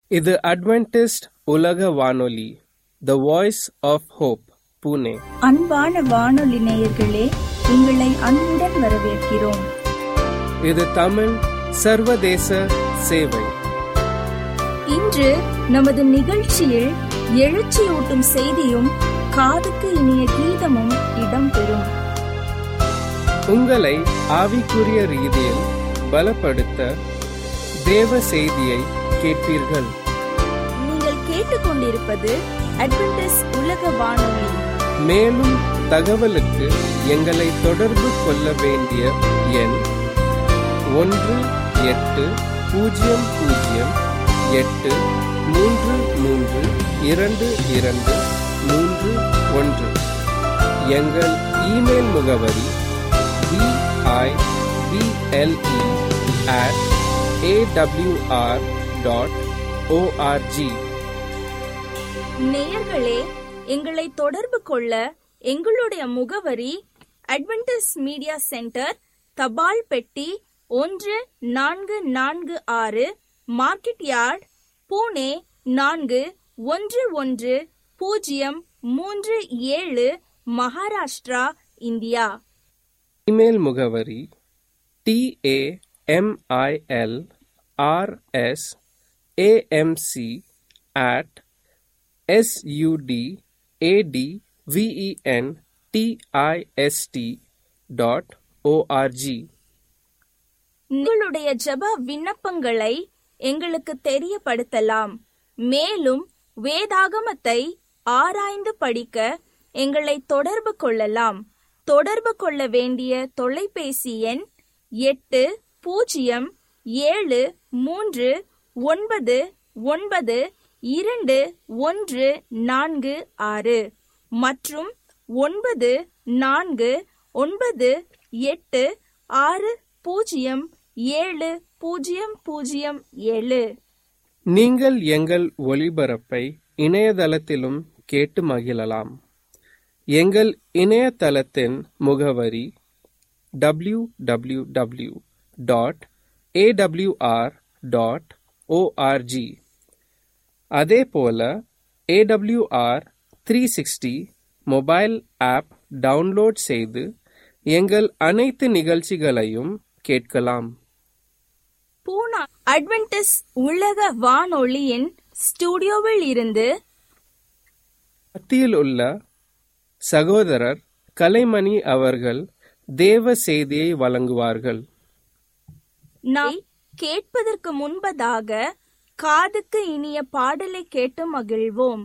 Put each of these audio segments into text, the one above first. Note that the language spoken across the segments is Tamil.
இது அட்வென்டிஸ்ட் உலக வானொலி the voice of hope Pune அன்பான வானொலி நேயர்களே உங்களை அன்புடன் வரவேற்கிறோம் இது தமிழ் சர்வதேச சேவை இன்று நமது நிகழ்ச்சியில் எழுச்சியூட்டும் செய்தியும் காதுக்கு இனிய கீதமும் இடம்பெறும் உங்களை ஆவிக்குரிய ரீதியில் பலப்படுத்த தேவ செய்தியை கேட்பீர்கள் நீங்கள் கேட்டுக்கொண்டிருப்பது அட்வென்டிஸ் உலக வானொலி மேலும் தகவலுக்கு எங்களை தொடர்பு கொள்ள வேண்டிய எண் ஒன்று எட்டு பூஜ்ஜியம் பூஜ்ஜியம் எட்டு மூன்று மூன்று இரண்டு இரண்டு மூன்று ஒன்று எங்கள் இமெயில் முகவரி BIBLE at AWR dot ORG நேயர்களே எங்களை தொடர்பு கொள்ள எங்களுடைய முகவரி அட்வென்டிஸ் மீடியா சென்டர் தபால் பெட்டி ஒன்று நான்கு நான்கு ஆறு மார்க்கெட் யார்ட் பூனே நான்கு ஒன்று ஒன்று பூஜ்ஜியம் மூன்று ஏழு மகாராஷ்டிரா இந்தியா இமெயில் முகவரி TAMIL RS AMC at SUD AD VEN TIST dot ORG உங்களுடைய ஜெப விண்ணப்பங்களை எங்களுக்கு தெரியப்படுத்தலாம் மேலும் வேதாகமத்தை ஆராய்ந்து படிக்க எங்களை தொடர்பு கொள்ளலாம் தொடர்பு கொள்ள வேண்டிய தொலைபேசி எண் எட்டு பூஜ்ஜியம் ஏழு மூன்று ஒன்பது ஒன்பது இரண்டு ஒன்று நான்கு ஆறு மற்றும் ஒன்பது நான்கு ஒன்பது எட்டு ஆறு பூஜ்ஜியம் ஏழு பூஜ்ஜியம் பூஜ்ஜியம் ஏழு நீங்கள் எங்கள் ஒளிபரப்பை இணையதளத்திலும் கேட்டு மகிழலாம் எங்கள் இணையதளத்தின் முகவரி W W W dot AWR dot ORG அதே போல AWR three sixty mobile app download செய்து எங்கள் அனைத்து நிகழ்ச்சிகளையும் கேட்கலாம் பூனா அட்வென்டிஸ் உலக வானொலியின் ஸ்டுடியோவில் இருந்து மத்தியில் உள்ள சகோதரர் கலைமணி அவர்கள் தேவ செய்தியை வழங்குவார்கள் நாம் கேட்பதற்கு முன்பதாக காதுக்கு இனிய பாடலை கேட்டு மகிழ்வோம்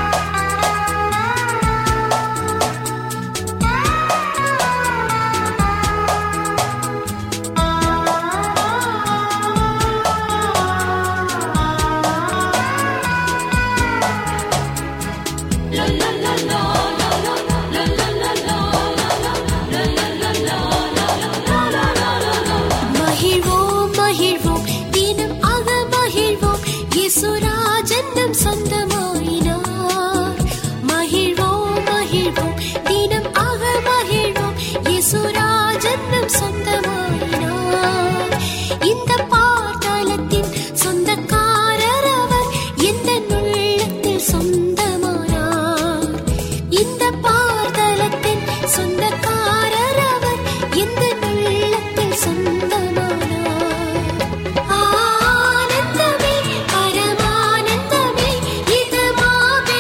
மகிழ்வோம் மகிழ்வோம் தினம் ஆக மகிழ்வோம் இயேசுராஜன் நம் சொந்தமாயினார் மகிழ்வோம் மகிழ்வோம் தினம் ஆக மகிழ்வோம் இயேசுராஜன் நம் சொந்தமாயினார் இந்த பாட்டாளத்தின் சொந்தக்காரர் அவர் எந்த உள்ளத்தில் சொந்தமானார் இந்த பாதாளத்தின் சொந்தக்காரர் அவர் எந்த உள்ளத்தில் சொந்தமானார் ஆனந்தமே பரமானந்தமே இது மாக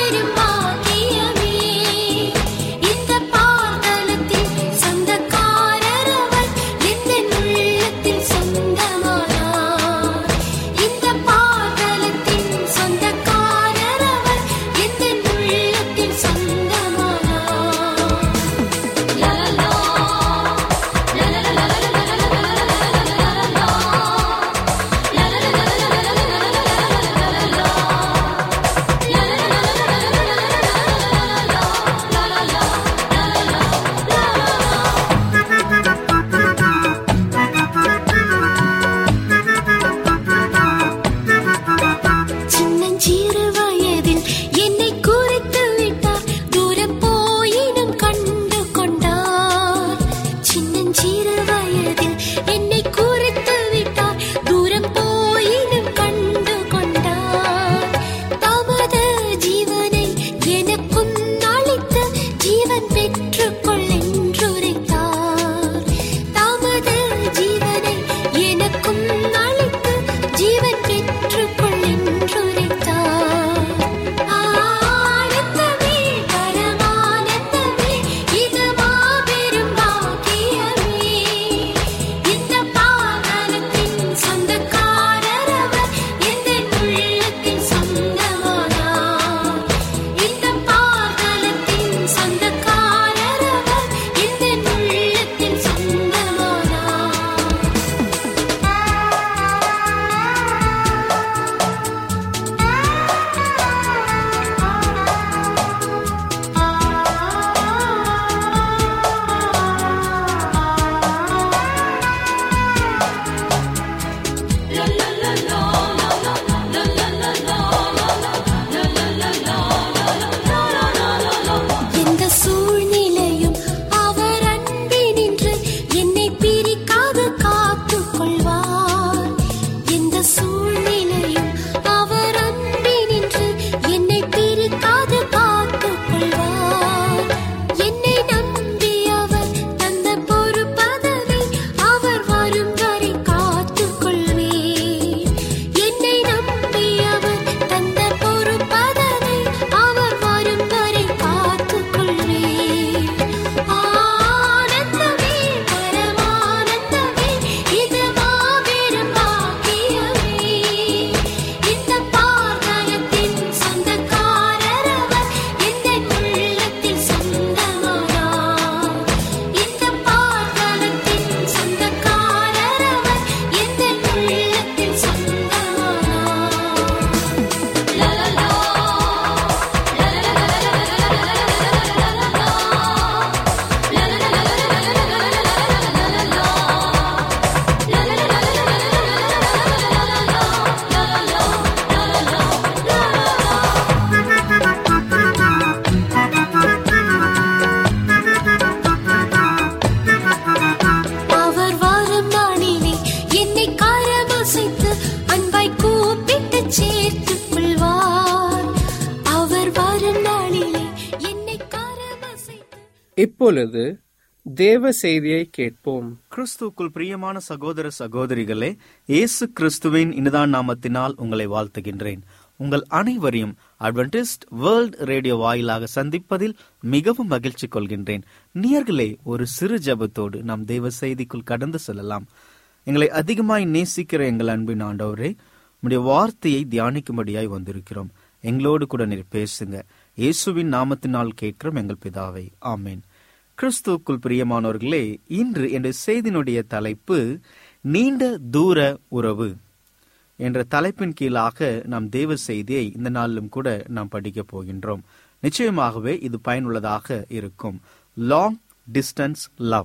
இப்பொழுது தேவ செய்தியை கேட்போம் கிறிஸ்துவுக்குள் பிரியமான சகோதர சகோதரிகளே இயேசு கிறிஸ்துவின் இனிதான் நாமத்தினால் உங்களை வாழ்த்துகின்றேன் உங்கள் அனைவரையும் அட்வென்டிஸ்ட் வேர்ல்ட் ரேடியோ வாயிலாக சந்திப்பதில் மிகவும் மகிழ்ச்சி கொள்கின்றேன் நேர்களே ஒரு சிறு ஜெபத்தோடு நாம் தேவ செய்திக்குள் கடந்து செல்லலாம் எங்களை அதிகமாய் நேசிக்கிற எங்கள் அன்பின் ஆண்டவரே உம்முடைய வார்த்தையை தியானிக்கும்படியாய் வந்திருக்கிறோம் எங்களோடு கூட நீர் பேசுங்க இயேசுவின் நாமத்தினால் கேட்கிறோம் எங்கள் பிதாவை ஆமேன் கிறிஸ்துவுக்குள் பிரியமானவர்களே இன்று என்ற செய்தியினுடைய தலைப்பு நீண்ட தூர உறவு என்ற தலைப்பின் கீழாக நாம் தேவ செய்தியை இந்த நாளிலும் கூட நாம் படிக்கப் போகின்றோம் நிச்சயமாகவே இது பயனுள்ளதாக இருக்கும் லாங் டிஸ்டன்ஸ் லவ்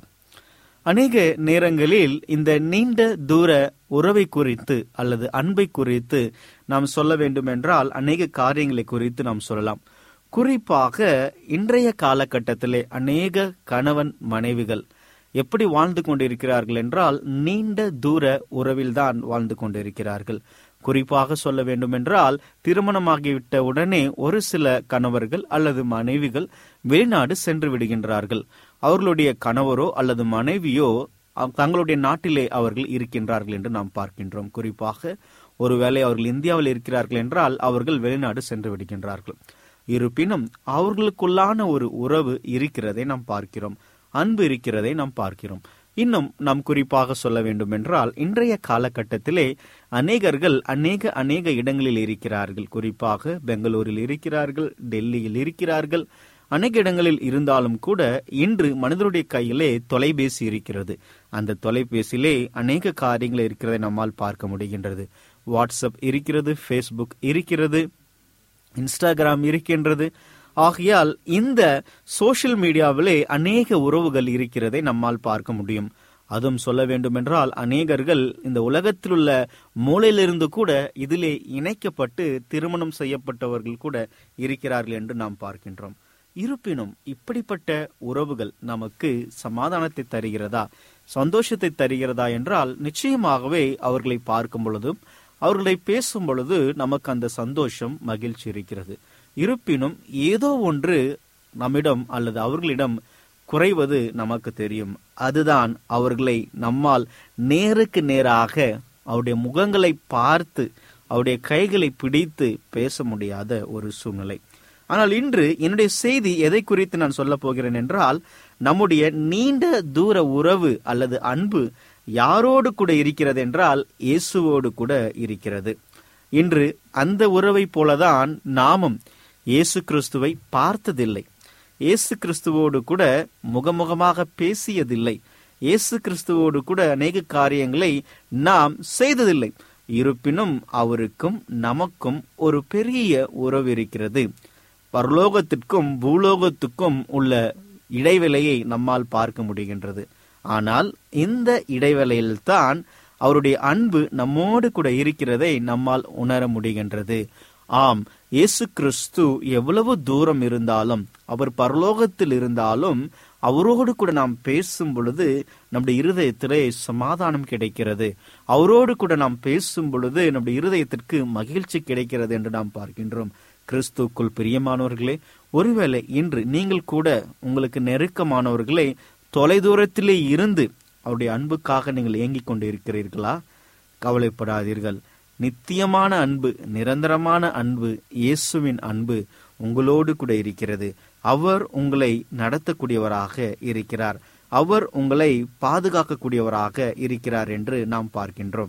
அநேக நேரங்களில் இந்த நீண்ட தூர உறவை குறித்து அல்லது அன்பை குறித்து நாம் சொல்ல வேண்டும் என்றால் அநேக காரியங்களை குறித்து நாம் சொல்லலாம் குறிப்பாக இன்றைய காலகட்டத்திலே அநேக கணவன் மனைவிகள் எப்படி வாழ்ந்து கொண்டிருக்கிறார்கள் என்றால் நீண்ட தூர உறவில்தான் வாழ்ந்து கொண்டிருக்கிறார்கள் குறிப்பாக சொல்ல வேண்டும் என்றால் திருமணமாகிவிட்ட உடனே ஒரு சில கணவர்கள் அல்லது மனைவிகள் வெளிநாடு சென்று விடுகின்றார்கள் அவர்களுடைய கணவரோ அல்லது மனைவியோ தங்களுடைய நாட்டிலே அவர்கள் இருக்கின்றார்கள் என்று நாம் பார்க்கின்றோம் குறிப்பாக ஒருவேளை அவர்கள் இந்தியாவில் இருக்கிறார்கள் என்றால் அவர்கள் வெளிநாடு சென்று விடுகின்றார்கள் இருப்பினும் அவர்களுக்குள்ளான ஒரு உறவு இருக்கிறதை நாம் பார்க்கிறோம் அன்பு இருக்கிறதை நாம் பார்க்கிறோம் இன்னும் நாம் குறிப்பாக சொல்ல வேண்டும் என்றால் இன்றைய காலகட்டத்திலே அநேகர்கள் அநேக அநேக இடங்களில் இருக்கிறார்கள் குறிப்பாக பெங்களூரில் இருக்கிறார்கள் டெல்லியில் இருக்கிறார்கள் அநேக இடங்களில் இருந்தாலும் கூட இன்று மனிதனுடைய கையிலே தொலைபேசி இருக்கிறது அந்த தொலைபேசியிலே அநேக காரியங்கள் இருக்கிறதை நம்மால் பார்க்க முடிகின்றது வாட்ஸ்அப் இருக்கிறது ஃபேஸ்புக் இருக்கிறது இன்ஸ்டாகிராம் இருக்கின்றது ஆகையால் இந்த சோசியல் மீடியாவிலே அநேக உறவுகள் இருக்கிறதை நம்மால் பார்க்க முடியும் அதுவும் சொல்ல வேண்டுமென்றால் அநேகர்கள் இந்த உலகத்தில் உள்ள மூலையிலிருந்து கூட இதிலே இணைக்கப்பட்டு திருமணம் செய்யப்பட்டவர்கள் கூட இருக்கிறார்கள் என்று நாம் பார்க்கின்றோம் இருப்பினும் இப்படிப்பட்ட உறவுகள் நமக்கு சமாதானத்தை தருகிறதா சந்தோஷத்தை தருகிறதா என்றால் நிச்சயமாகவே அவர்களை பார்க்கும் பொழுதும் அவர்களை பேசும் பொழுது நமக்கு அந்த சந்தோஷம் மகிழ்ச்சி இருக்கிறது இருப்பினும் ஏதோ ஒன்று நம்மிடம் அல்லது அவர்களிடம் குறைவது நமக்கு தெரியும் அதுதான் அவர்களை நம்மால் நேருக்கு நேராக அவருடைய முகங்களை பார்த்து அவருடைய கைகளை பிடித்து பேச முடியாத ஒரு சூழ்நிலை ஆனால் இன்று என்னுடைய செய்தி எதை குறித்து நான் சொல்ல போகிறேன் என்றால் நம்முடைய நீண்ட தூர உறவு அல்லது அன்பு யாரோடு கூட இருக்கிறது என்றால் இயேசுவோடு கூட இருக்கிறது இன்று அந்த உறவை போலதான் நாமும் இயேசு கிறிஸ்துவை பார்த்ததில்லை இயேசு கிறிஸ்துவோடு கூட முகமுகமாக பேசியதில்லை இயேசு கிறிஸ்துவோடு கூட அநேக காரியங்களை நாம் செய்ததில்லை இருப்பினும் அவருக்கும் நமக்கும் ஒரு பெரிய உறவு இருக்கிறது பரலோகத்திற்கும் பூலோகத்துக்கும் உள்ள இடைவெளியை நம்மால் பார்க்க முடிகின்றது ஆனால் இந்த இடைவெளியில்தான் அவருடைய அன்பு நம்மோடு கூட இருக்கிறதை நம்மால் உணர முடிகின்றது ஆம் இயேசு கிறிஸ்து எவ்வளவு தூரம் இருந்தாலும் அவர் பரலோகத்தில் இருந்தாலும் அவரோடு கூட நாம் பேசும் பொழுது நம்முடைய இருதயத்திலே சமாதானம் கிடைக்கிறது அவரோடு கூட நாம் பேசும் பொழுது நம்முடைய இருதயத்திற்கு மகிழ்ச்சி கிடைக்கிறது என்று நாம் பார்க்கின்றோம் கிறிஸ்துக்குள் பிரியமானவர்களே ஒருவேளை இன்று நீங்கள் கூட உங்களுக்கு நெருக்கமானவர்களை தொலைதூரத்திலே இருந்து அவருடைய அன்புக்காக நீங்கள் ஏங்கிக் கொண்டு இருக்கிறீர்களா கவலைப்படாதீர்கள் நித்தியமான அன்பு நிரந்தரமான அன்பு இயேசுவின் அன்பு உங்களோடு கூட இருக்கிறது அவர் உங்களை நடத்தக்கூடியவராக இருக்கிறார் அவர் உங்களை பாதுகாக்கக்கூடியவராக இருக்கிறார் என்று நாம் பார்க்கின்றோம்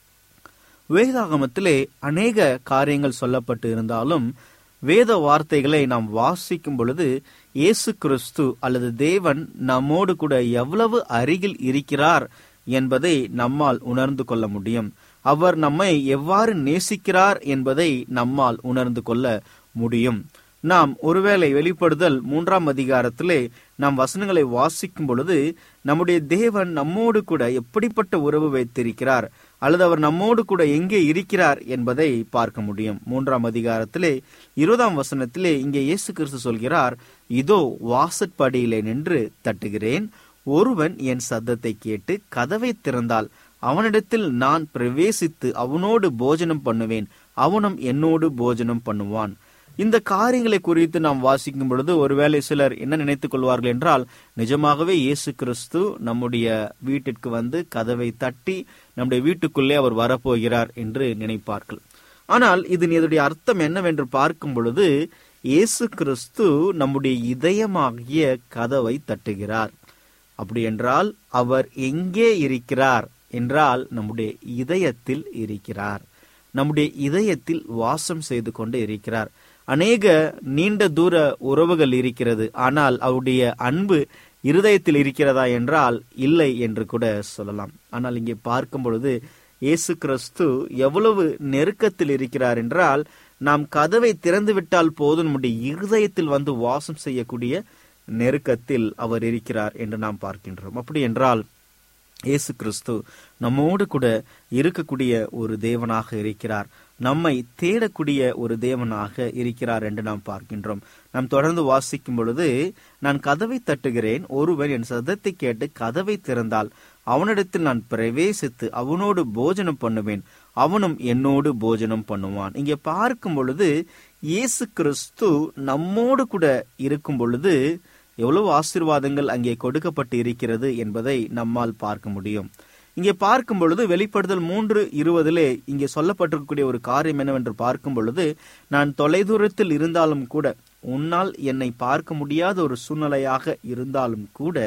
வேதாகமத்திலே அநேக காரியங்கள் சொல்லப்பட்டு இருந்தாலும் வேத வார்த்தைகளை நாம் வாசிக்கும் பொழுது இயேசு கிறிஸ்து அல்லது தேவன் நம்மோடு கூட எவ்வளவு அருகில் இருக்கிறார் என்பதை நம்மால் உணர்ந்து கொள்ள முடியும் அவர் நம்மை எவ்வாறு நேசிக்கிறார் என்பதை நம்மால் உணர்ந்து கொள்ள முடியும் நாம் ஒருவேளை வெளிப்படுதல் மூன்றாம் அதிகாரத்திலே நாம் வசனங்களை வாசிக்கும் பொழுது நம்முடைய தேவன் நம்மோடு கூட எப்படிப்பட்ட உறவு வைத்திருக்கிறார் அல்லது அவர் நம்மோடு கூட எங்கே இருக்கிறார் என்பதை பார்க்க முடியும் மூன்றாம் அதிகாரத்திலே இருபதாம் வசனத்திலே இங்கே இயேசு கிறிஸ்து சொல்கிறார் இதோ வாசற்படியிலே நின்று தட்டுகிறேன் ஒருவன் என் சத்தத்தை கேட்டு கதவை திறந்தால் அவனிடத்தில் நான் பிரவேசித்து அவனோடு போஜனம் பண்ணுவேன் அவனும் என்னோடு போஜனம் பண்ணுவான் இந்த காரியங்களை குறித்து நாம் வாசிக்கும் பொழுது ஒருவேளை சிலர் என்ன நினைத்துக் கொள்வார்கள் என்றால் நிஜமாகவே இயேசு கிறிஸ்து நம்முடைய வீட்டிற்கு வந்து கதவை தட்டி நம்முடைய வீட்டுக்குள்ளே அவர் வரப்போகிறார் என்று நினைப்பார்கள் ஆனால் இதன் இதனுடைய அர்த்தம் என்னவென்று பார்க்கும் பொழுது இயேசு கிறிஸ்து நம்முடைய இதயமாகிய கதவை தட்டுகிறார் அப்படி என்றால் அவர் எங்கே இருக்கிறார் என்றால் நம்முடைய இதயத்தில் இருக்கிறார் நம்முடைய இதயத்தில் வாசம் செய்து கொண்டு இருக்கிறார் அநேக நீண்ட தூர உறவுகள் இருக்கிறது ஆனால் அவருடைய அன்பு இருதயத்தில் இருக்கிறதா என்றால் இல்லை என்று கூட சொல்லலாம் ஆனால் இங்கே பார்க்கும் பொழுது இயேசு கிறிஸ்து எவ்வளவு நெருக்கத்தில் இருக்கிறார் என்றால் நாம் கதவை திறந்து விட்டால் போதும் நம்முடைய இருதயத்தில் வந்து வாசம் செய்யக்கூடிய நெருக்கத்தில் அவர் இருக்கிறார் என்று நாம் பார்க்கின்றோம் அப்படி என்றால் இயேசு கிறிஸ்து நம்மோடு கூட இருக்கக்கூடிய ஒரு தேவனாக இருக்கிறார் நம்மை தேடக்கூடிய ஒரு தேவனாக இருக்கிறார் என்று நாம் பார்க்கின்றோம் நாம் தொடர்ந்து வாசிக்கும் பொழுது நான் கதவை தட்டுகிறேன் ஒருவன் என் சதத்தை கேட்டு கதவை திறந்தால் அவனிடத்தில் நான் பிரவேசித்து அவனோடு போஜனம் பண்ணுவேன் அவனும் என்னோடு போஜனம் பண்ணுவான் இங்கே பார்க்கும் பொழுது இயேசு கிறிஸ்து நம்மோடு கூட இருக்கும் பொழுது எவ்வளவு ஆசீர்வாதங்கள் அங்கே கொடுக்கப்பட்டு இருக்கிறது என்பதை நம்மால் பார்க்க முடியும் இங்கே பார்க்கும் பொழுது வெளிப்படுதல் மூன்று இருபதிலே இங்கே சொல்லப்பட்டிருக்கக்கூடிய ஒரு காரியம் என்னவென்று பார்க்கும் பொழுது நான் தொலைதூரத்தில் இருந்தாலும் கூட உன்னால் என்னை பார்க்க முடியாத ஒரு சூழ்நிலையாக இருந்தாலும் கூட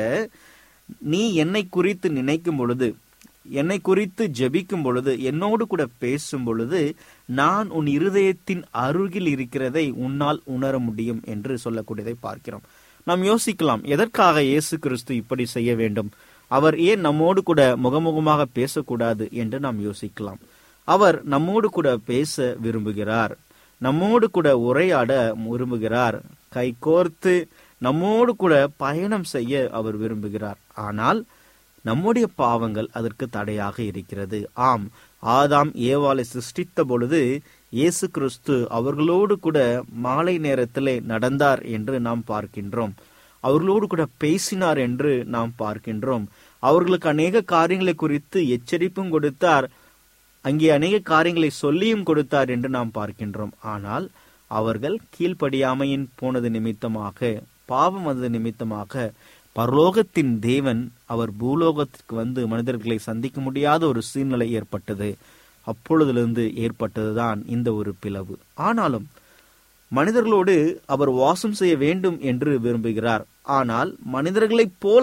நீ என்னை குறித்து நினைக்கும் பொழுது என்னை குறித்து ஜெபிக்கும் பொழுது என்னோடு கூட பேசும் பொழுது நான் உன் இருதயத்தின் அருகில் இருக்கிறதை உன்னால் உணர முடியும் என்று சொல்லக்கூடியதை பார்க்கிறோம் நாம் யோசிக்கலாம் எதற்காக இயேசு கிறிஸ்து இப்படி செய்ய வேண்டும் அவர் ஏன் நம்மோடு கூட முகமுகமாக பேசக்கூடாது என்று நாம் யோசிக்கலாம் அவர் நம்மோடு கூட பேச விரும்புகிறார் நம்மோடு கூட உரையாட விரும்புகிறார் கை கோர்த்து நம்மோடு கூட பயணம் செய்ய அவர் விரும்புகிறார் ஆனால் நம்முடைய பாவங்கள் அதற்கு தடையாக இருக்கிறது ஆம் ஆதாம் ஏவாளை சிருஷ்டித்த பொழுது இயேசு கிறிஸ்து அவர்களோடு கூட மாலை நேரத்திலே நடந்தார் என்று நாம் பார்க்கின்றோம் அவர்களோடு கூட பேசினார் என்று நாம் பார்க்கின்றோம் அவர்களுக்கு அநேக காரியங்களை குறித்து எச்சரிப்பும் கொடுத்தார் அங்கே அநேக காரியங்களை சொல்லியும் கொடுத்தார் என்று நாம் பார்க்கின்றோம் ஆனால் அவர்கள் கீழ்ப்படியாமையின் போனது நிமித்தமாக பாவம் வந்தது நிமித்தமாக பரலோகத்தின் தேவன் அவர் பூலோகத்திற்கு வந்து மனிதர்களை சந்திக்க முடியாத ஒரு சூழ்நிலை ஏற்பட்டது அப்பொழுதிலிருந்து ஏற்பட்டதுதான் இந்த ஒரு பிளவு ஆனாலும் மனிதர்களோடு அவர் வாசம் செய்ய வேண்டும் என்று விரும்புகிறார் ஆனால் மனிதர்களைப் போல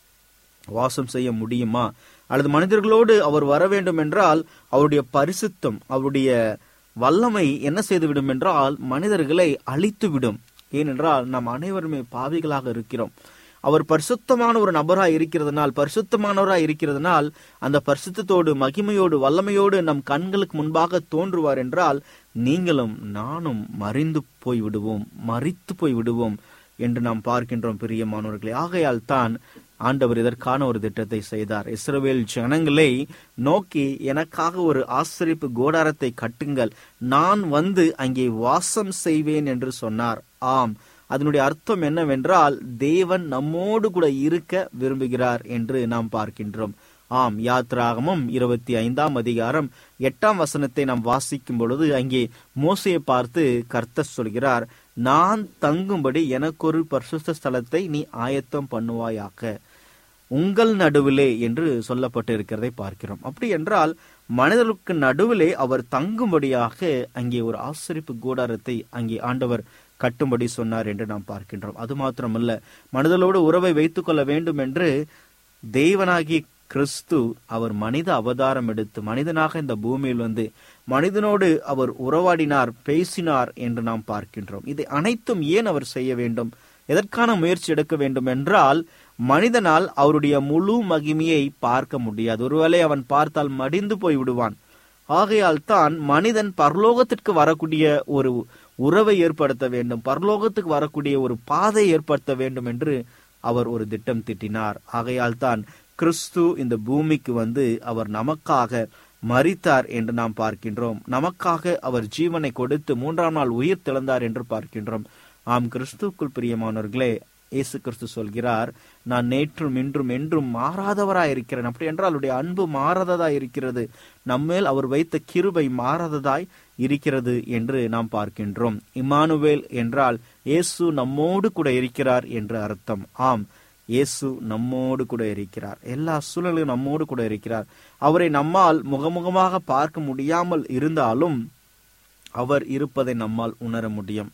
வாசம் செய்ய முடியுமா அல்லது மனிதர்களோடு அவர் வர வேண்டும் என்றால் அவருடைய பரிசுத்தம் அவருடைய வல்லமை என்ன செய்துவிடும் என்றால் மனிதர்களை அழித்துவிடும் ஏனென்றால் நாம் அனைவருமே பாவிகளாக இருக்கிறோம் அவர் பரிசுத்தமான ஒரு நபராய் இருக்கிறதுனால் பரிசுத்தமானவராய் இருக்கிறதுனால் அந்த பரிசுத்தத்தோடு மகிமையோடு வல்லமையோடு நம் கண்களுக்கு முன்பாக தோன்றுவார் என்றால் நீங்களும் நானும் மறிந்து போய் விடுவோம் மறித்து போய் விடுவோம் என்று நாம் பார்க்கின்றோம் பிரியமானவர்களே ஆகையால் தான் ஆண்டவர் இதற்கான ஒரு திட்டத்தை செய்தார் இஸ்ரவேல் ஜனங்களை நோக்கி எனக்காக ஒரு ஆசிரிப்பு கோடாரத்தை கட்டுங்கள் நான் வந்து அங்கே வாசம் செய்வேன் என்று சொன்னார் ஆம் அதனுடைய அர்த்தம் என்னவென்றால் தேவன் நம்மோடு கூட இருக்க விரும்புகிறார் என்று நாம் பார்க்கின்றோம் ஆம் யாத்ராகமும் இருபத்தி ஐந்தாம் அதிகாரம் எட்டாம் வசனத்தை நாம் வாசிக்கும் பொழுது அங்கே மோசையை பார்த்து கர்த்தர் சொல்கிறார் நான் தங்கும்படி எனக்கொரு பரிசுத்த ஸ்தலத்தை நீ ஆயத்தம் பண்ணுவாயாக உங்கள் நடுவிலே என்று சொல்லப்பட்டு இருக்கிறதை பார்க்கிறோம் அப்படி என்றால் மனிதர்களுக்கு நடுவிலே அவர் தங்கும்படியாக அங்கே ஒரு ஆசிரிப்பு கூடாரத்தை அங்கே ஆண்டவர் கட்டும்படி சொன்னார் என்று நாம் பார்க்கின்றோம் அது மாத்திரமல்ல மனிதர்களோடு உறவை வைத்துக் கொள்ள வேண்டும் என்று தேவனாகி கிறிஸ்து அவர் மனித அவதாரம் எடுத்து மனிதனாக இந்த பூமியில் வந்து மனிதனோடு அவர் உறவாடினார் பேசினார் என்று நாம் பார்க்கின்றோம் இதை அனைத்தும் ஏன் அவர் செய்ய வேண்டும் எதற்கான முயற்சி எடுக்க வேண்டும் என்றால் மனிதனால் அவருடைய முழு மகிமையை பார்க்க முடியாது ஒருவேளை அவன் பார்த்தால் மடிந்து போய் விடுவான் ஆகையால் தான் மனிதன் பரலோகத்திற்கு வரக்கூடிய ஒரு உறவை ஏற்படுத்த வேண்டும் பரலோகத்துக்கு வரக்கூடிய ஒரு பாதை ஏற்படுத்த வேண்டும் என்று அவர் ஒரு திட்டம் திட்டினார் ஆகையால் தான் கிறிஸ்து இந்த பூமிக்கு வந்து அவர் நமக்காக மரித்தார் என்று நாம் பார்க்கின்றோம் நமக்காக அவர் ஜீவனை கொடுத்து மூன்றாம் நாள் உயிர் திறந்தார் என்று பார்க்கின்றோம் ஆம் கிறிஸ்துக்குள் பிரியமானவர்களே இயேசு கிறிஸ்து சொல்கிறார் நான் நேற்றும் இன்றும் என்றும் மாறாதவராய் இருக்கிறேன் அப்படி என்றால் அவருடைய அன்பு மாறாததாய் இருக்கிறது நம்மேல் அவர் வைத்த கிருபை மாறாததாய் இருக்கிறது என்று நாம் பார்க்கின்றோம் இமானுவேல் என்றால் இயேசு நம்மோடு கூட இருக்கிறார் என்று அர்த்தம் ஆம் இயேசு நம்மோடு கூட இருக்கிறார் எல்லா சூழலும் நம்மோடு கூட இருக்கிறார் அவரை நம்மால் முகமுகமாக பார்க்க முடியாமல் இருந்தாலும் அவர் இருப்பதை நம்மால் உணர முடியும்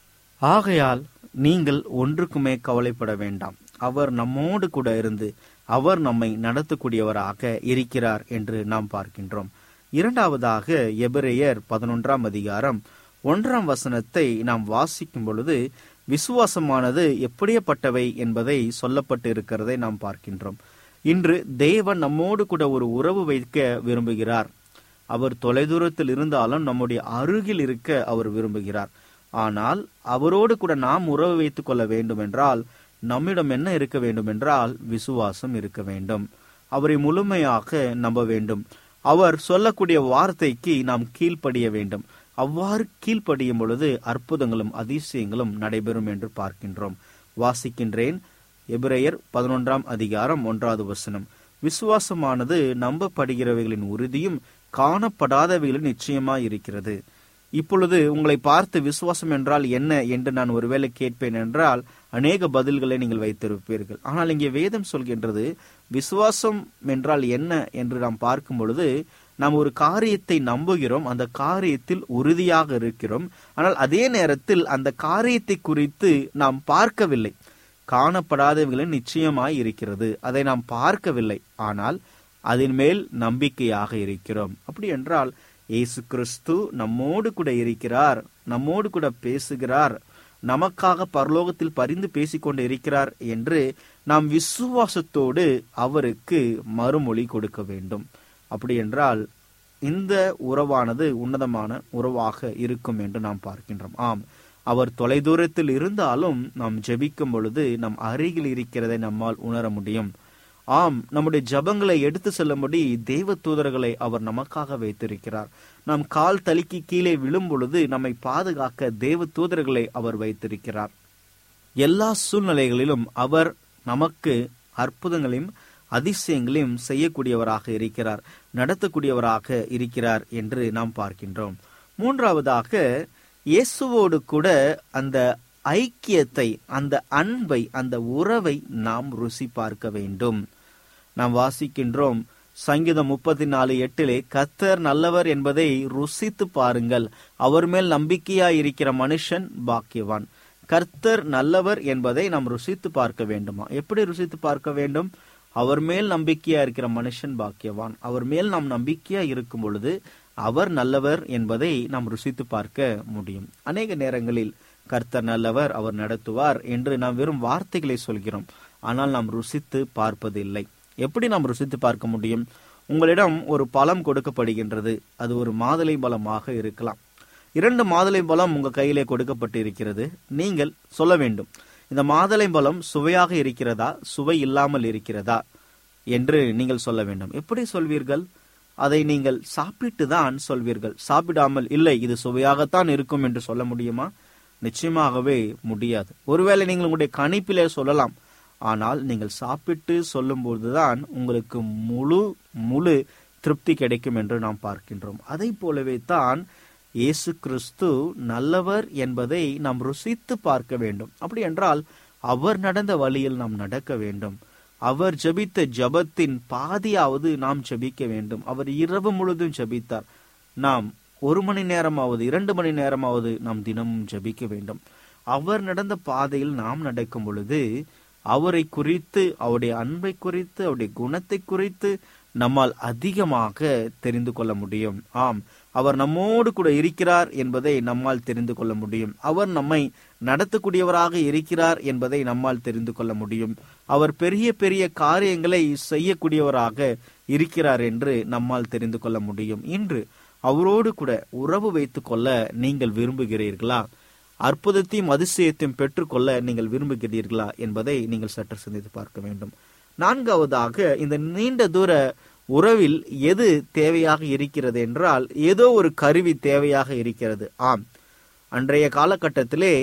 ஆகையால் நீங்கள் ஒன்றுக்குமே கவலைப்பட வேண்டாம் அவர் நம்மோடு கூட இருந்து அவர் நம்மை நடத்தக்கூடியவராக இருக்கிறார் என்று நாம் பார்க்கின்றோம் இரண்டாவதாக எபிரேயர் பதினொன்றாம் அதிகாரம் ஒன்றாம் வசனத்தை நாம் வாசிக்கும் பொழுது விசுவாசமானது எப்படியப்பட்டவை என்பதை சொல்லப்பட்டு இருக்கிறதை நாம் பார்க்கின்றோம் இன்று தேவன் நம்மோடு கூட ஒரு உறவு வைக்க விரும்புகிறார் அவர் தொலைதூரத்தில் இருந்தாலும் நம்முடைய அருகில் இருக்க அவர் விரும்புகிறார் ஆனால் அவரோடு கூட நாம் உறவு வைத்துக் கொள்ள வேண்டும் என்றால் நம்மிடம் என்ன இருக்க வேண்டும் என்றால் விசுவாசம் இருக்க வேண்டும் அவரை முழுமையாக நம்ப வேண்டும் அவர் சொல்லக்கூடிய வார்த்தைக்கு நாம் கீழ்ப்படிய வேண்டும் அவ்வாறு கீழ்ப்படியும் பொழுது அற்புதங்களும் அதிசயங்களும் நடைபெறும் என்று பார்க்கின்றோம் வாசிக்கின்றேன் எபிரேயர் பதினொன்றாம் அதிகாரம் ஒன்றாவது வசனம் விசுவாசமானது நம்பப்படுகிறவைகளின் உறுதியும் காணப்படாதவைகளின் நிச்சயமாய் இருக்கிறது இப்பொழுது உங்களை பார்த்து விசுவாசம் என்றால் என்ன என்று நான் ஒருவேளை கேட்பேன் என்றால் அநேக பதில்களை நீங்கள் வைத்திருப்பீர்கள் ஆனால் இங்கே வேதம் சொல்கின்றது விசுவாசம் என்றால் என்ன என்று நாம் பார்க்கும் பொழுது நாம் ஒரு காரியத்தை நம்புகிறோம் அந்த காரியத்தில் உறுதியாக இருக்கிறோம் ஆனால் அதே நேரத்தில் அந்த காரியத்தை குறித்து நாம் பார்க்கவில்லை காணப்படாதவைகளின் நிச்சயமாய் இருக்கிறது அதை நாம் பார்க்கவில்லை ஆனால் அதன் மேல் நம்பிக்கையாக இருக்கிறோம் அப்படி என்றால் இயேசு கிறிஸ்து நம்மோடு கூட இருக்கிறார் நம்மோடு கூட பேசுகிறார் நமக்காக பரலோகத்தில் பரிந்து பேசிக்கொண்டு இருக்கிறார் என்று நாம் விசுவாசத்தோடு அவருக்கு மறுமொழி கொடுக்க வேண்டும் அப்படி என்றால் இந்த உறவானது உன்னதமான உறவாக இருக்கும் என்று நாம் பார்க்கின்றோம் ஆம் அவர் தொலைதூரத்தில் இருந்தாலும் நாம் ஜெபிக்கும் பொழுது நம் அருகில் இருக்கிறதை நம்மால் உணர முடியும் ஆம் நம்முடைய ஜபங்களை எடுத்து செல்லும்படி தெய்வ தூதர்களை அவர் நமக்காக வைத்திருக்கிறார் நாம் கால் தலுக்கி கீழே விழும் பொழுது நம்மை பாதுகாக்க தேவ தூதர்களை அவர் வைத்திருக்கிறார் எல்லா சூழ்நிலைகளிலும் அவர் நமக்கு அற்புதங்களையும் அதிசயங்களையும் செய்யக்கூடியவராக இருக்கிறார் நடத்தக்கூடியவராக இருக்கிறார் என்று நாம் பார்க்கின்றோம் மூன்றாவதாக இயேசுவோடு கூட அந்த ஐக்கியத்தை அந்த அன்பை அந்த உறவை நாம் ருசி பார்க்க வேண்டும் நாம் வாசிக்கின்றோம் சங்கீதம் முப்பத்தி நாலு எட்டிலே கத்தர் நல்லவர் என்பதை ருசித்து பாருங்கள் அவர் மேல் நம்பிக்கையாய் இருக்கிற மனுஷன் பாக்கியவான் கர்த்தர் நல்லவர் என்பதை நாம் ருசித்து பார்க்க வேண்டுமா எப்படி ருசித்து பார்க்க வேண்டும் அவர் மேல் நம்பிக்கையா இருக்கிற மனுஷன் பாக்கியவான் அவர் மேல் நாம் நம்பிக்கையா இருக்கும் பொழுது அவர் நல்லவர் என்பதை நாம் ருசித்து பார்க்க முடியும் அநேக நேரங்களில் கர்த்தர் நல்லவர் அவர் நடத்துவார் என்று நாம் வெறும் வார்த்தைகளை சொல்கிறோம் ஆனால் நாம் ருசித்து பார்ப்பதில்லை எப்படி நாம் ருசித்து பார்க்க முடியும் உங்களிடம் ஒரு பழம் கொடுக்கப்படுகின்றது அது ஒரு மாதுளை பழமாக இருக்கலாம் இரண்டு மாதுளை பழம் உங்க கையிலே கொடுக்கப்பட்டு இருக்கிறது நீங்கள் சொல்ல வேண்டும் இந்த மாதுளை பழம் சுவையாக இருக்கிறதா சுவை இல்லாமல் இருக்கிறதா என்று நீங்கள் சொல்ல வேண்டும் எப்படி சொல்வீர்கள் அதை நீங்கள் சாப்பிட்டு தான் சொல்வீர்கள் சாப்பிடாமல் இல்லை இது சுவையாகத்தான் இருக்கும் என்று சொல்ல முடியுமா நிச்சயமாகவே முடியாது ஒருவேளை நீங்கள் உங்களுடைய கணிப்பிலே சொல்லலாம் ஆனால் நீங்கள் சாப்பிட்டு சொல்லும்போதுதான் உங்களுக்கு முழு முழு திருப்தி கிடைக்கும் என்று நாம் பார்க்கின்றோம் அதை போலவே தான் இயேசு கிறிஸ்து நல்லவர் என்பதை நாம் ருசித்து பார்க்க வேண்டும் அப்படி என்றால் அவர் நடந்த வழியில் நாம் நடக்க வேண்டும் அவர் ஜெபித்த ஜபத்தின் பாதியாவது நாம் ஜெபிக்க வேண்டும் அவர் இரவு முழுதும் ஜெபித்தார் நாம் ஒரு மணி நேரமாவது இரண்டு மணி நேரமாவது நாம் தினமும் ஜெபிக்க வேண்டும் அவர் நடந்த பாதையில் நாம் நடக்கும் பொழுது அவரை குறித்து அவருடைய அன்பை குறித்து அவருடைய குணத்தை குறித்து நம்மால் அதிகமாக தெரிந்து கொள்ள முடியும் ஆம் அவர் நம்மோடு கூட இருக்கிறார் என்பதை நம்மால் தெரிந்து கொள்ள முடியும் அவர் நம்மை நடத்தக்கூடியவராக இருக்கிறார் என்பதை நம்மால் தெரிந்து கொள்ள முடியும் அவர் பெரிய பெரிய காரியங்களை செய்யக்கூடியவராக இருக்கிறார் என்று நம்மால் தெரிந்து கொள்ள முடியும் இன்று அவரோடு கூட உறவு வைத்துக் கொள்ள நீங்கள் விரும்புகிறீர்களா அற்புதத்தையும் அதிசயத்தையும் பெற்றுக்கொள்ள நீங்கள் விரும்புகிறீர்களா என்பதை நீங்கள் சற்று சிந்தித்து பார்க்க வேண்டும் நான்காவதாக இந்த நீண்ட தூர உறவில் எது தேவையாக இருக்கிறது என்றால் ஏதோ ஒரு கருவி தேவையாக இருக்கிறது ஆம் அன்றைய காலகட்டத்திலே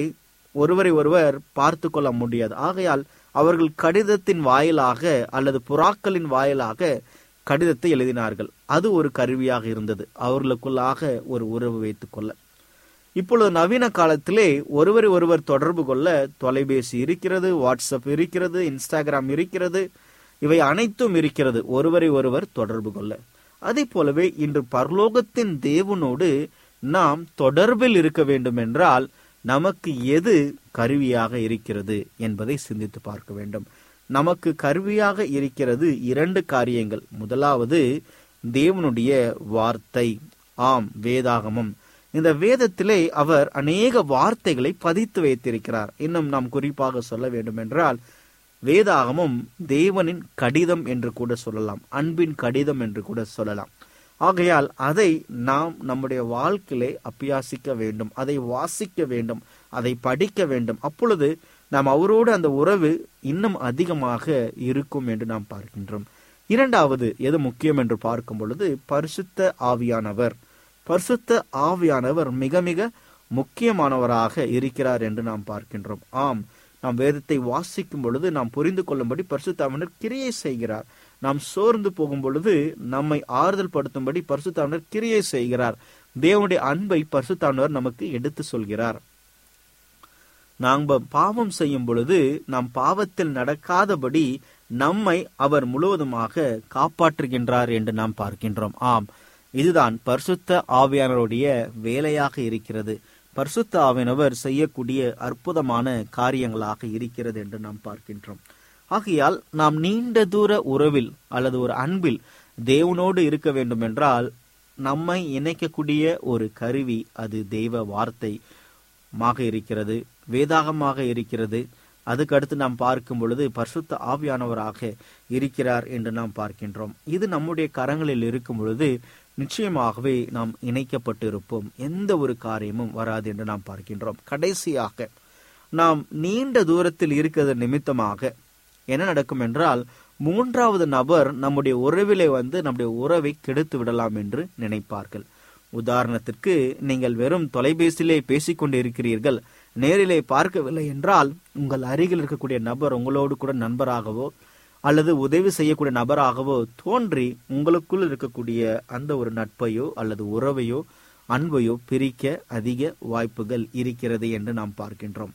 ஒருவரை ஒருவர் பார்த்து கொள்ள முடியாது ஆகையால் அவர்கள் கடிதத்தின் வாயிலாக அல்லது புறாக்களின் வாயிலாக கடிதத்தை எழுதினார்கள் அது ஒரு கருவியாக இருந்தது அவர்களுக்குள்ளாக ஒரு உறவு வைத்துக் கொள்ள இப்பொழுது நவீன காலத்திலே ஒருவரை ஒருவர் தொடர்பு கொள்ள தொலைபேசி இருக்கிறது வாட்ஸ்அப் இருக்கிறது இன்ஸ்டாகிராம் இருக்கிறது இவை அனைத்தும் இருக்கிறது ஒருவரை ஒருவர் தொடர்பு கொள்ள அதே போலவே இன்று பரலோகத்தின் தேவனோடு நாம் தொடர்பில் இருக்க வேண்டும் என்றால் நமக்கு எது கருவியாக இருக்கிறது என்பதை சிந்தித்து பார்க்க வேண்டும் நமக்கு கருவியாக இருக்கிறது இரண்டு காரியங்கள் முதலாவது தேவனுடைய வார்த்தை ஆம் வேதாகமம் இந்த வேதத்திலே அவர் அநேக வார்த்தைகளை பதித்து வைத்திருக்கிறார் இன்னும் நாம் குறிப்பாக சொல்ல வேண்டும் என்றால் வேதாகமும் தேவனின் கடிதம் என்று கூட சொல்லலாம் அன்பின் கடிதம் என்று கூட சொல்லலாம் ஆகையால் அதை நாம் நம்முடைய வாழ்க்கையிலே அபியாசிக்க வேண்டும் அதை வாசிக்க வேண்டும் அதை படிக்க வேண்டும் அப்பொழுது நாம் அவரோடு அந்த உறவு இன்னும் அதிகமாக இருக்கும் என்று நாம் பார்க்கின்றோம் இரண்டாவது எது முக்கியம் என்று பார்க்கும் பொழுது பரிசுத்த ஆவியானவர் பரிசுத்த ஆவியானவர் மிக மிக முக்கியமானவராக இருக்கிறார் என்று நாம் பார்க்கின்றோம் ஆம் நாம் வேதத்தை வாசிக்கும் பொழுது நாம் புரிந்து கொள்ளும்படி பரிசுத்தாவினர் கிரியை செய்கிறார் நாம் சோர்ந்து போகும் பொழுது நம்மை ஆறுதல் படுத்தும்படி பரிசுத்தாவினர் கிரியை செய்கிறார் தேவனுடைய அன்பை பரிசுத்தாவினர் நமக்கு எடுத்து சொல்கிறார் நாம் பாவம் செய்யும் பொழுது நாம் பாவத்தில் நடக்காதபடி நம்மை அவர் முழுவதுமாக காப்பாற்றுகின்றார் என்று நாம் பார்க்கின்றோம் ஆம் இதுதான் பரிசுத்த ஆவியானவருடைய வேலையாக இருக்கிறது பரிசுத்த ஆவியானவர் செய்யக்கூடிய அற்புதமான காரியங்களாக இருக்கிறது என்று நாம் பார்க்கின்றோம் ஆகையால் நாம் நீண்ட தூர உறவில் அல்லது ஒரு அன்பில் தேவனோடு இருக்க வேண்டும் என்றால் நம்மை இணைக்கக்கூடிய ஒரு கருவி அது தெய்வ வார்த்தை மாக இருக்கிறது வேதாகமாக இருக்கிறது அதுக்கு அடுத்து நாம் பார்க்கும் பொழுது பரிசுத்த ஆவியானவராக இருக்கிறார் என்று நாம் பார்க்கின்றோம் இது நம்முடைய கரங்களில் இருக்கும் பொழுது நிச்சயமாகவே நாம் இணைக்கப்பட்டு இருப்போம் எந்த ஒரு காரியமும் வராது என்று நாம் பார்க்கின்றோம் கடைசியாக நாம் நீண்ட தூரத்தில் இருக்கிறது நிமித்தமாக என்ன நடக்கும் என்றால் மூன்றாவது நபர் நம்முடைய உறவிலே வந்து நம்முடைய உறவை கெடுத்து விடலாம் என்று நினைப்பார்கள் உதாரணத்திற்கு நீங்கள் வெறும் தொலைபேசியிலே பேசிக்கொண்டு இருக்கிறீர்கள் நேரிலே பார்க்கவில்லை என்றால் உங்கள் அருகில் இருக்கக்கூடிய நபர் உங்களோடு கூட நண்பராகவோ அல்லது உதவி செய்யக்கூடிய நபராகவோ தோன்றி உங்களுக்குள் இருக்கக்கூடிய அந்த ஒரு நட்பையோ அல்லது உறவையோ அன்பையோ பிரிக்க அதிக வாய்ப்புகள் இருக்கிறது என்று நாம் பார்க்கின்றோம்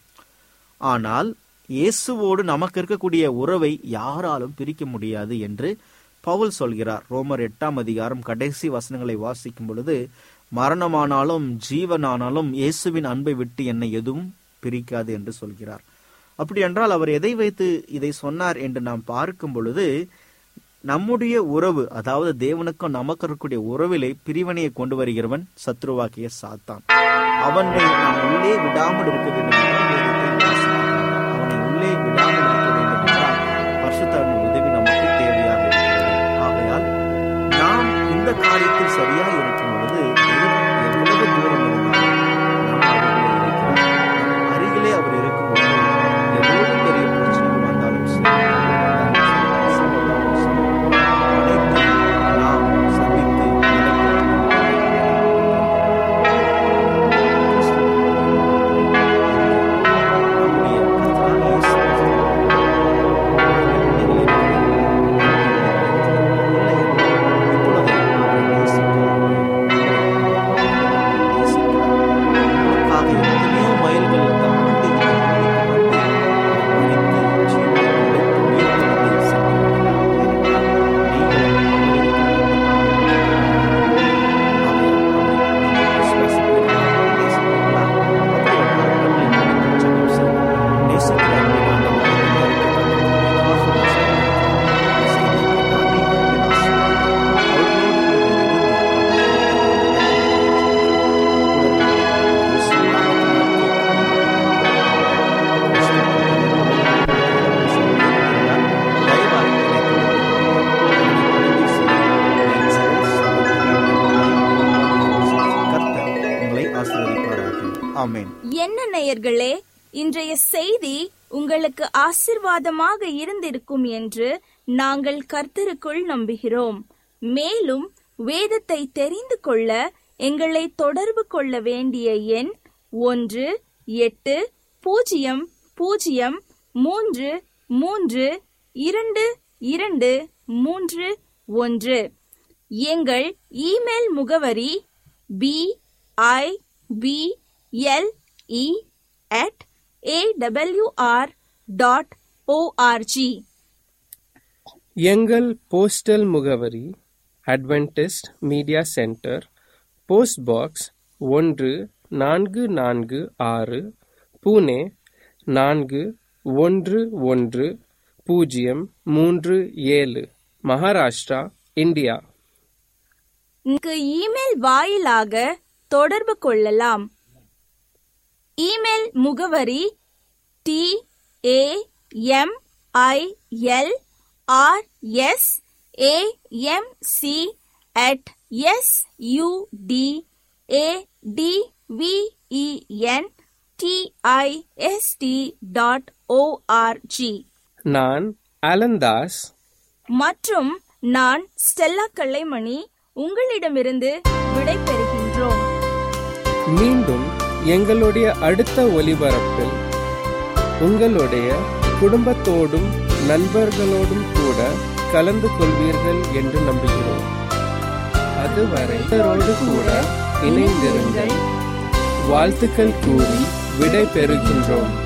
ஆனால் இயேசுவோடு நமக்கு இருக்கக்கூடிய உறவை யாராலும் பிரிக்க முடியாது என்று பவுல் சொல்கிறார் ரோமர் எட்டாம் அதிகாரம் கடைசி வசனங்களை வாசிக்கும் பொழுது மரணமானாலும் ஜீவனானாலும் இயேசுவின் அன்பை விட்டு என்னை எதுவும் பிரிக்காது என்று சொல்கிறார் அப்படி என்றால் அவர் எதை வைத்து இதை சொன்னார் என்று நாம் பார்க்கும் பொழுது நம்முடைய உறவு அதாவது தேவனுக்கும் நமக்கு இருக்கக்கூடிய உறவிலே பிரிவினையை கொண்டு வருகிறவன் சத்ருவாக்கிய சாத்தான் அவனை நாம் உள்ளே விடாமல் இருக்க வேண்டும் என்றால் வேதத்தை வாசிக்க வேண்டும். அவனை உள்ளே விடாமல் இருக்க வேண்டும் என்றால் பரிசுத்தாவின் உதவி நமக்கு தேவையாக இருக்கிறது ஆகையால் நாம் இந்த காரியத்தில் சரியாக இருக்கும் பொழுது தேவன் எவ்வளவு தூரம் இருந்தாலும் நாம் அவருடைய இருக்கிறோம் நம் அருகிலே அவர் இருக்கும் பொழுது எவ்வளவு பெரிய பிரச்சனைகள் வந்தாலும் சரி வந்தாலும் சரி, கஷ்டம் வந்தாலும் சரி, அனைத்தையும் நாம் சந்தித்து நம்முடைய கர்த்தராகிய இயேசு கர்த்தர் உங்களை ஆசீர்வதிப்பாராக ஆமென் என்ன நேயர்களே இன்றைய செய்தி உங்களுக்கு ஆசிர்வாதமாக இருந்திருக்கும் என்று நாங்கள் கர்த்தருக்குள் நம்புகிறோம் மேலும் வேதத்தை தெரிந்து கொள்ள எங்களை தொடர்பு கொள்ள வேண்டிய எண் ஒன்று எட்டு பூஜ்ஜியம் பூஜ்ஜியம் மூன்று மூன்று இரண்டு இரண்டு மூன்று ஒன்று எங்கள் இமெயில் முகவரி B I B L E at AWR dot ORG எங்கள் போஸ்டல் முகவரி Adventist media centre post box ஒன்று நான்கு நான்கு ஆறு புனே நான்கு ஒன்று ஒன்று பூஜ்ஜியம் மூன்று ஏழு மகாராஷ்டிரா இந்தியா இங்கு இமெயில் வாயிலாக தொடர்பு கொள்ளலாம் இமெயில் முகவரி T A M I L R S A M C at S U D A D V E N T I S T dot ORG நான் அலந்தாஸ் மற்றும் நான் ஸ்டெல்லா கல்லைமணி உங்களிடமிருந்து விடை பெறுகின்றோம் மீண்டும் எங்களுடைய அடுத்த ஒலிபரப்பில் உங்களுடைய குடும்பத்தோடும் நண்பர்களோடும் கூட கலந்து கொள்வீர்கள் என்று நம்புகிறோம் அதுவரை இவரோடு கூட இணைந்திருங்கள் வாழ்த்துக்கள் கூறி விடை பெறுகின்றோம்